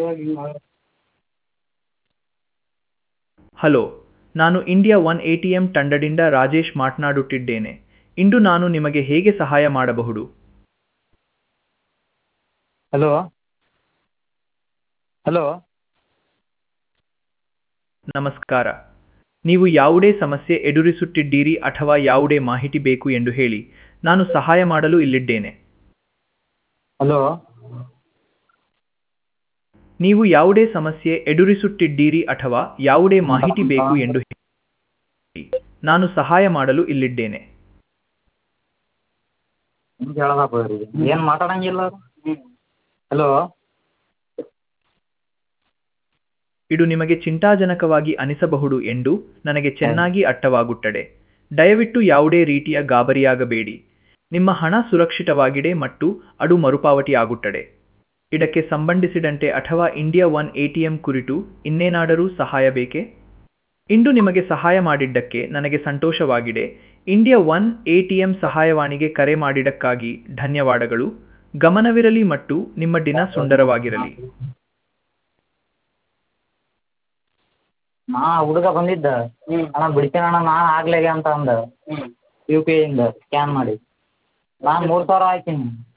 hello ನಾನು India one A T M ತಂಡದಿಂದ ರಾಜೇಶ್ ಮಾತನಾಡುತ್ತಿದ್ದೇನೆ ಇಂದು ನಾನು ನಿಮಗೆ ಹೇಗೆ ಸಹಾಯ ಮಾಡಬಹುದು ಹಲೋ ಹಲೋ ನಮಸ್ಕಾರ ನೀವು ಯಾವುದೇ ಸಮಸ್ಯೆ ಎದುರಿಸುತ್ತಿದ್ದೀರಿ ಅಥವಾ ಯಾವುದೇ ಮಾಹಿತಿ ಬೇಕು ಎಂದು ಹೇಳಿ ನಾನು ಸಹಾಯ ಮಾಡಲು ಇಲ್ಲಿದ್ದೇನೆ ಹಲೋ ನೀವು ಯಾವುದೇ ಸಮಸ್ಯೆ ಎದುರಿಸುತ್ತಿದ್ದೀರಿ ಅಥವಾ ಯಾವುದೇ ಮಾಹಿತಿ ಬೇಕು ಎಂದು ಹೇಳಿ ನಾನು ಸಹಾಯ ಮಾಡಲು ಇಲ್ಲಿದ್ದೇನೆ ಹಿಂಗೆ ಹೇಳೋದಪ್ಪ ಇವ್ರಿಗೆ ಏನು ಮಾತಾಡಂಗಿಲ್ಲ ಹಲೋ ಇದು ನಿಮಗೆ ಚಿಂತಾಜನಕವಾಗಿ ಅನಿಸಬಹುದು ಎಂದು ನನಗೆ ಚೆನ್ನಾಗಿ ಅರ್ಥವಾಗುತ್ತದೆ ದಯವಿಟ್ಟು ಯಾವುದೇ ರೀತಿಯ ಗಾಬರಿಯಾಗಬೇಡಿ ನಿಮ್ಮ ಹಣ ಸುರಕ್ಷಿತವಾಗಿದೆ ಮತ್ತು ಅದು ಮರುಪಾವತಿಯಾಗುತ್ತದೆ ಇದಕ್ಕೆ ಸಂಬಂಧಿಸಿದಂತೆ ಅಥವಾ ಇಂಡಿಯಾ ಒನ್ ಎಟಿಎಂ ಕುರಿತು ಇನ್ನೇನಾದರೂ ಸಹಾಯ ಬೇಕೇ ಇಂದು ನಿಮಗೆ ಸಹಾಯ ಮಾಡಿದ್ದಕ್ಕೆ ನನಗೆ ಸಂತೋಷವಾಗಿದೆ ಇಂಡಿಯಾ ಒನ್ ಎಟಿಎಂ ಸಹಾಯವಾಣಿಗೆ ಕರೆ ಮಾಡಿದ್ದಕ್ಕಾಗಿ ಧನ್ಯವಾದಗಳು ಗಮನವಿರಲಿ ಮತ್ತು ನಿಮ್ಮ ದಿನ ಸುಂದರವಾಗಿರಲಿ ನಾ ಹುಡುಗ ಬಂದಿದ್ದ ಅಣ್ಣ ಬಿಡ್ತೀನಣ್ಣ ನಾನು ಆಗ್ಲೇಗೆ ಅಂತ ಅಂದ ಯು ಪಿ ಐಯಿಂದ ಸ್ಕ್ಯಾನ್ ಮಾಡಿ ನಾನು ಮೂರು ಸಾವಿರ ಹಾಕೀನಿ